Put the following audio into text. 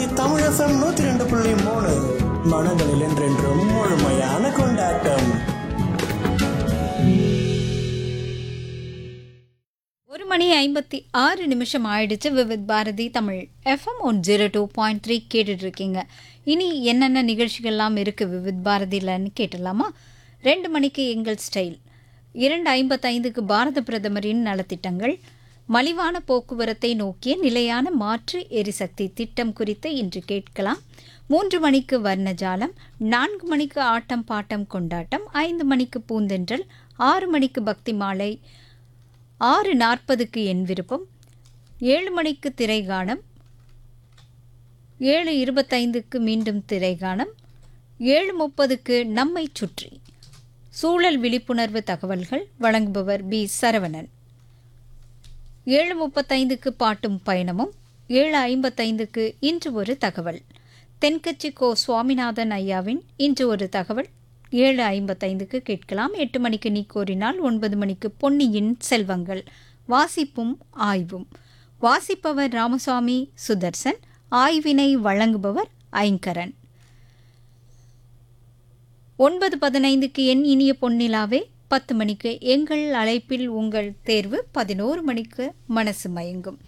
Tamil FM நூத்தி ரெண்டு புள்ளி மூணு மனங்களில் என்றென்றும் முழுமையான கொண்டாட்டம் ஒரு மணி ஐம்பத்தி ஆறு நிமிஷம் ஆயிடுச்சு Vividh Bharati Tamil FM one zero two point three கேட்டுட்டு இருக்கீங்க இனி என்னென்ன நிகழ்ச்சிகள்லாம் இருக்கு விவித் பாரதியிலன்னு கேட்டலாமா ரெண்டு மணிக்கு எங்கள் ஸ்டைல் இரண்டு ஐம்பத்தைந்துக்கு பாரத பிரதமரின் நலத்திட்டங்கள் மலிவான போக்குவரத்தை நோக்கிய நிலையான மாற்று எரிசக்தி திட்டம் குறித்து இன்று கேட்கலாம் மூன்று மணிக்கு வர்ணஜாலம் நான்கு மணிக்கு ஆட்டம் பாட்டம் கொண்டாட்டம் ஐந்து மணிக்கு பூந்தென்றல் ஆறு மணிக்கு பக்தி மாலை ஆறு நாற்பதுக்கு என் விருப்பம் ஏழு மணிக்கு திரைகாணம் ஏழு இருபத்தைந்துக்கு மீண்டும் திரைகாணம் ஏழு முப்பதுக்கு நம்மை சுற்றி சூழல் விழிப்புணர்வு தகவல்கள் வழங்குபவர் பி சரவணன் ஏழு முப்பத்தைந்துக்கு பாட்டும் பயணமும் ஏழு ஐம்பத்தைந்துக்கு இன்று ஒரு தகவல் தென்கட்சி கோ சுவாமிநாதன் ஐயாவின் இன்று ஒரு தகவல் ஏழு ஐம்பத்தைந்துக்கு கேட்கலாம் எட்டு மணிக்கு நீ கோரினால் ஒன்பது மணிக்கு பொன்னியின் செல்வங்கள் வாசிப்பும் ஆய்வும் வாசிப்பவர் ராமசாமி சுதர்சன் ஆய்வினை வழங்குபவர் ஐங்கரன் ஒன்பது பதினைந்துக்கு என் இனிய பொன்னிலாவே பத்து மணிக்கு எங்கள் அழைப்பில் உங்கள் தேர்வு பதினோரு மணிக்கு மனசு மயங்கும்